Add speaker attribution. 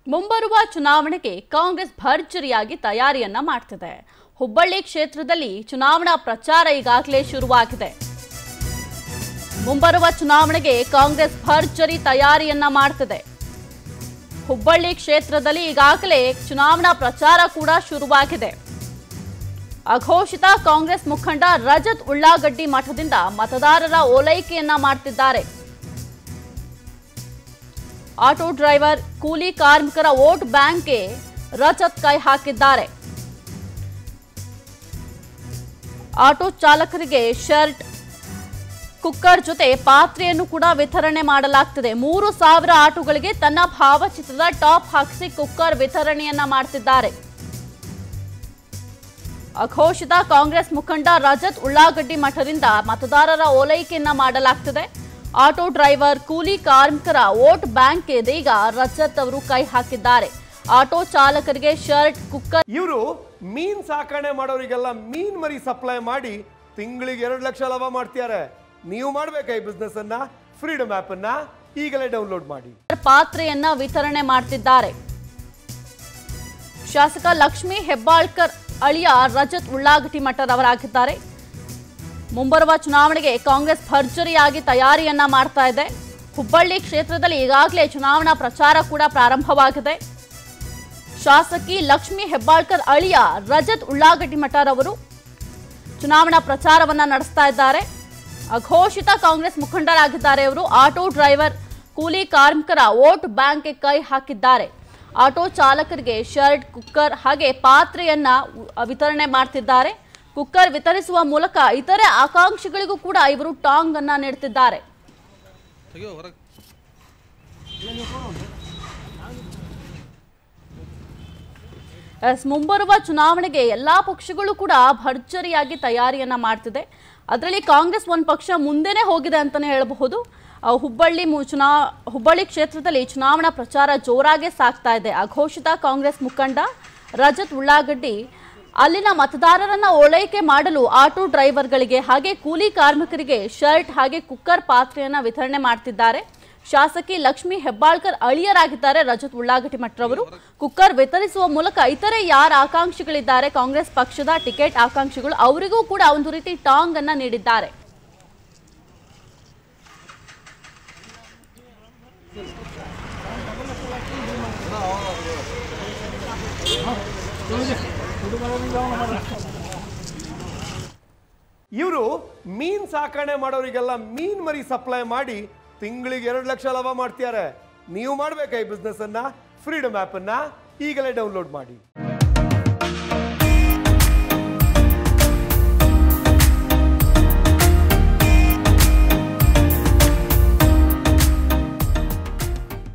Speaker 1: ಮುಂಬರುವ ಚುನಾವಣೆಗೆ ಕಾಂಗ್ರೆಸ್ ಭರ್ಜರಿಯಾಗಿ ತಯಾರಿಯನ್ನ ಮಾಡ್ತಿದೆ ಹುಬ್ಬಳ್ಳಿ ಕ್ಷೇತ್ರದಲ್ಲಿ ಚುನಾವಣಾ ಪ್ರಚಾರ ಈಗಾಗಲೇ ಶುರುವಾಗಿದೆ ಮುಂಬರುವ ಚುನಾವಣೆಗೆ ಕಾಂಗ್ರೆಸ್ ಭರ್ಜರಿ ತಯಾರಿಯನ್ನ ಮಾಡ್ತಿದೆ ಹುಬ್ಬಳ್ಳಿ ಕ್ಷೇತ್ರದಲ್ಲಿ ಈಗಾಗಲೇ ಚುನಾವಣಾ ಪ್ರಚಾರ ಕೂಡ ಶುರುವಾಗಿದೆ ಅಘೋಷಿತ ಕಾಂಗ್ರೆಸ್ ಮುಖಂಡ ರಜತ್ ಉಳ್ಳಾಗಡ್ಡಿ ಮಠದಿಂದ ಮತದಾರರ ಓಲೈಕೆಯನ್ನ ಮಾಡ್ತಿದ್ದಾರೆ ಆಟೋ ಡ್ರೈವರ್ ಕೂಲಿ ಕಾರ್ಮಿಕರ ವೋಟ್ ಬ್ಯಾಂಕ್ಗೆ ರಜತ್ ಕೈ ಹಾಕಿದ್ದಾರೆ ಆಟೋ ಚಾಲಕರಿಗೆ ಶರ್ಟ್ ಕುಕ್ಕರ್ ಜೊತೆ ಪಾತ್ರೆಯನ್ನು ಕೂಡ ವಿತರಣೆ ಮಾಡಲಾಗ್ತಿದೆ ಮೂರು ಸಾವಿರ ಆಟೋಗಳಿಗೆ ತನ್ನ ಭಾವಚಿತ್ರದ ಟಾಪ್ ಹಾಕಿಸಿ ಕುಕ್ಕರ್ ವಿತರಣೆಯನ್ನ ಮಾಡ್ತಿದ್ದಾರೆ ಅಘೋಷಿತ ಕಾಂಗ್ರೆಸ್ ಮುಖಂಡ ರಜತ್ ಉಳ್ಳಾಗಡ್ಡಿ ಮಠದಿಂದ ಮತದಾರರ ಓಲೈಕೆಯನ್ನ ಮಾಡಲಾಗ್ತಿದೆ ಆಟೋ ಡ್ರೈವರ್ ಕೂಲಿ ಕಾರ್ಮಿಕರ ವೋಟ್ ಬ್ಯಾಂಕ್ ಇದೀಗ ರಜತ್ ಅವರು ಕೈ ಹಾಕಿದ್ದಾರೆ ಆಟೋ ಚಾಲಕರಿಗೆ ಶರ್ಟ್ ಕುಕ್ಕರ್
Speaker 2: ಇವರು ಮೀನ್ ಸಾಕಣೆ ಮಾಡೋರಿಗೆಲ್ಲ ಮೀನ್ ಮರಿ ಸಪ್ಲೈ ಮಾಡಿ ತಿಂಗಳಿಗೆ ಎರಡು ಲಕ್ಷ ಲಾಭ ಮಾಡ್ತಿದ್ದಾರೆ ನೀವು ಮಾಡ್ಬೇಕಾ ಈ ಬಿಸ್ನೆಸ್ ಅನ್ನ ಫ್ರೀಡಮ್ ಆಪ್ ಅನ್ನ ಈಗಲೇ ಡೌನ್ಲೋಡ್ ಮಾಡಿ
Speaker 1: ಪಾತ್ರೆಯನ್ನ ವಿತರಣೆ ಮಾಡ್ತಿದ್ದಾರೆ ಶಾಸಕ ಲಕ್ಷ್ಮೀ ಹೆಬ್ಬಾಳ್ಕರ್ ಅಳಿಯ ರಜತ್ ಉಳ್ಳಾಗಟಿ ಮಠರವರಾಗಿದ್ದಾರೆ ಮುಂಬರುವ ಚುನಾವಣೆಗೆ ಕಾಂಗ್ರೆಸ್ ಭರ್ಜರಿಯಾಗಿ ತಯಾರಿಯನ್ನ ಮಾಡ್ತಾ ಇದೆ ಹುಬ್ಬಳ್ಳಿ ಕ್ಷೇತ್ರದಲ್ಲಿ ಈಗಾಗಲೇ ಚುನಾವಣಾ ಪ್ರಚಾರ ಕೂಡ ಪ್ರಾರಂಭವಾಗಿದೆ ಶಾಸಕಿ ಲಕ್ಷ್ಮೀ ಹೆಬ್ಬಾಳ್ಕರ್ ಅಳಿಯ ರಜತ್ ಉಳ್ಳಾಗಡ್ಡಿ ಮಠರವರು ಚುನಾವಣಾ ಪ್ರಚಾರವನ್ನ ನಡೆಸ್ತಾ ಇದ್ದಾರೆ ಅಘೋಷಿತ ಕಾಂಗ್ರೆಸ್ ಮುಖಂಡರಾಗಿದ್ದಾರೆ ಅವರು ಆಟೋ ಡ್ರೈವರ್ ಕೂಲಿ ಕಾರ್ಮಿಕರ ವೋಟ್ ಬ್ಯಾಂಕ್ಗೆ ಕೈ ಹಾಕಿದ್ದಾರೆ ಆಟೋ ಚಾಲಕರಿಗೆ ಶರ್ಟ್ ಕುಕ್ಕರ್ ಹಾಗೆ ಪಾತ್ರೆಯನ್ನ ಉ- ವಿತರಣೆ ಮಾಡ್ತಿದ್ದಾರೆ ಕುಕ್ಕರ್ ವಿತರಿಸುವ ಮೂಲಕ ಇತರೆ ಆಕಾಂಕ್ಷಿಗಳಿಗೂ ಕೂಡ ಇವರು ಟಾಂಗ್ ಅನ್ನ ನೀಡ್ತಿದ್ದಾರೆ
Speaker 3: ತೆಗಿಯೋ ಹೊರಗೆ
Speaker 1: ಎಸ್ ಮುಂಬರುವ ಚುನಾವಣೆಗೆ ಎಲ್ಲಾ ಪಕ್ಷಗಳು ಕೂಡ ಭರ್ಜರಿಯಾಗಿ ತಯಾರಿಯನ್ನ ಮಾಡ್ತಿದೆ ಅದರಲ್ಲಿ ಕಾಂಗ್ರೆಸ್ ಒಂದು ಪಕ್ಷ ಮುಂದೆನೆ ಹೋಗಿದೆ ಅಂತಾನೆ ಹೇಳಬಹುದು ಆ, ಹುಬ್ಬಳ್ಳಿ ಮು- ಚುನಾ ಹುಬ್ಬಳ್ಳಿ ಕ್ಷೇತ್ರದಲ್ಲಿ ಚುನಾವಣಾ ಪ್ರಚಾರ ಜೋರಾಗಿ ಸಾಗ್ತಾ ಇದೆ ಅಘೋಷಿತ ಕಾಂಗ್ರೆಸ್ ಮುಖಂಡ ರಜತ್ ಉಳ್ಳಾಗಡ್ಡಿ ಅಲ್ಲಿನ ಮತದಾರರನ್ನ ಓಲೈಕೆ ಮಾಡಲು ಆಟೋ ಡ್ರೈವರ್ಗಳಿಗೆ ಹಾಗೆ ಕೂಲಿ ಕಾರ್ಮಿಕರಿಗೆ ಶರ್ಟ್ ಹಾಗೆ ಕುಕ್ಕರ್ ಪಾತ್ರೆಯನ್ನ ವಿತರಣೆ ಮಾಡ್ತಿದ್ದಾರೆ ಶಾಸಕಿ ಲಕ್ಷ್ಮಿ ಹೆಬ್ಬಾಳ್ಕರ್ ಅಳಿಯರಾಗಿದ್ದಾರೆ ರಜತ್ ಉಳ್ಳಾಗಡ್ಡಿ ಮಠರವರು ಕುಕ್ಕರ್ ವಿತರಿಸುವ ಮೂಲಕ ಇತರೆ ಯಾರ ಆಕಾಂಕ್ಷಿಗಳಿದ್ದಾರೆ ಕಾಂಗ್ರೆಸ್ ಪಕ್ಷದ ಟಿಕೆಟ್ ಆಕಾಂಕ್ಷಿಗಳು ಅವರಿಗೂ ಕೂಡ ಒಂದು ರೀತಿ ಟಾಂಗ್ ಅನ್ನ ನೀಡಿದ್ದಾರೆ
Speaker 2: ಇವರು ಮೀನ್ ಸಾಕಣೆ ಮಾಡೋರಿಗೆಲ್ಲ ಮೀನ್ ಮರಿ ಸಪ್ಲೈ ಮಾಡಿ ತಿಂಗಳಿಗೆ ಎರಡು ಲಕ್ಷ ಲಾಭ ಮಾಡ್ತಿದ್ದಾರೆ ನೀವು ಮಾಡ್ಬೇಕಾ ಈ ಬಿಸ್ನೆಸ್ ಅನ್ನ ಫ್ರೀಡಮ್ ಆಪ್ ಅನ್ನ ಈಗಲೇ ಡೌನ್ಲೋಡ್ ಮಾಡಿ